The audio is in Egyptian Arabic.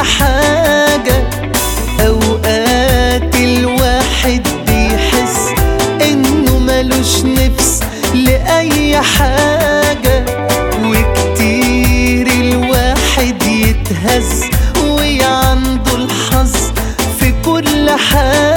حاجة أوقات الواحد بيحس إنه ملوش نفس لأي حاجة وكتير الواحد يتهز وعنده الحظ في كل حاجة